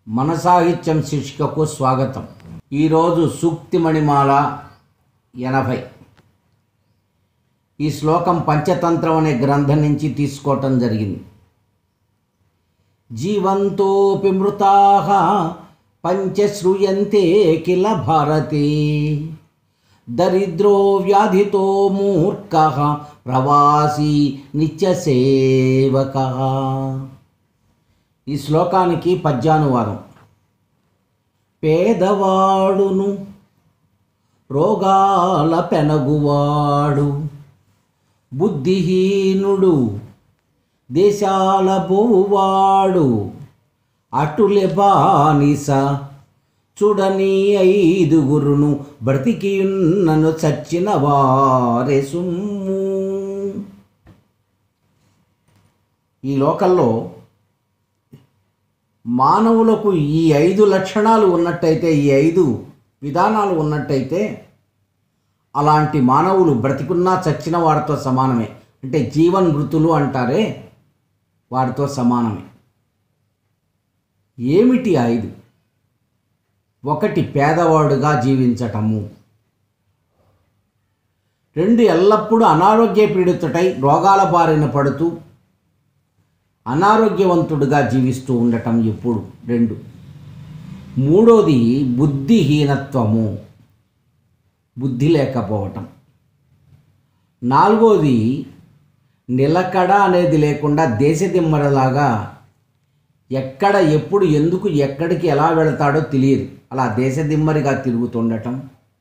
మన సాహిత్యం శీర్షికకు స్వాగతం ఈరోజు సూక్తి మణిమాల ఎనభై ఈ శ్లోకం పంచతంత్రం అనే గ్రంథం నుంచి తీసుకోవటం జరిగింది జీవంతోపి మృతా పంచశ్రూయంతే కిల భారతే దరిద్రో వ్యాధితో మూర్ఖ ప్రవాసీ నిత్యసేవక ఈ శ్లోకానికి పద్యానువాదం పేదవాడును రోగాల పెనగువాడు బుద్ధిహీనుడు దేశాల బోవాడు అటులే బానిస చూడని ఐదుగురును బ్రతికియున్నను చచ్చిన వారే సుమ్ము ఈ లోకల్లో మానవులకు ఈ ఐదు లక్షణాలు ఉన్నట్టయితే ఈ ఐదు విధానాలు ఉన్నట్టయితే అలాంటి మానవులు బ్రతికున్నా చచ్చిన వారితో సమానమే అంటే జీవన్ మృతులు అంటారే వారితో సమానమే ఏమిటి ఆ ఐదు ఒకటి పేదవాడుగా జీవించటము రెండు ఎల్లప్పుడూ అనారోగ్య పీడితుడై రోగాల బారిన పడుతూ అనారోగ్యవంతుడుగా జీవిస్తూ ఉండటం ఎప్పుడు రెండు మూడోది బుద్ధిహీనత్వము బుద్ధి లేకపోవటం నాలుగోది నిలకడ అనేది లేకుండా దేశదిమ్మరలాగా ఎక్కడ ఎప్పుడు ఎందుకు ఎక్కడికి ఎలా వెళతాడో తెలియదు అలా దేశదిమ్మరిగా తిరుగుతుండటం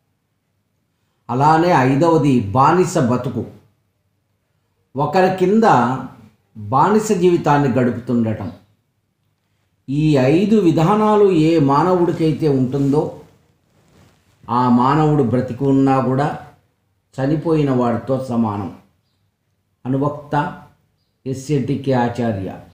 అలానే ఐదవది బానిస బతుకు ఒకరి కింద బానిస జీవితాన్ని గడుపుతుండటం ఈ ఐదు విధానాలు ఏ మానవుడికైతే ఉంటుందో ఆ మానవుడు బ్రతికి ఉన్నా కూడా చనిపోయిన వాడితో సమానం అనువక్త ఎస్ఎటికే ఆచార్య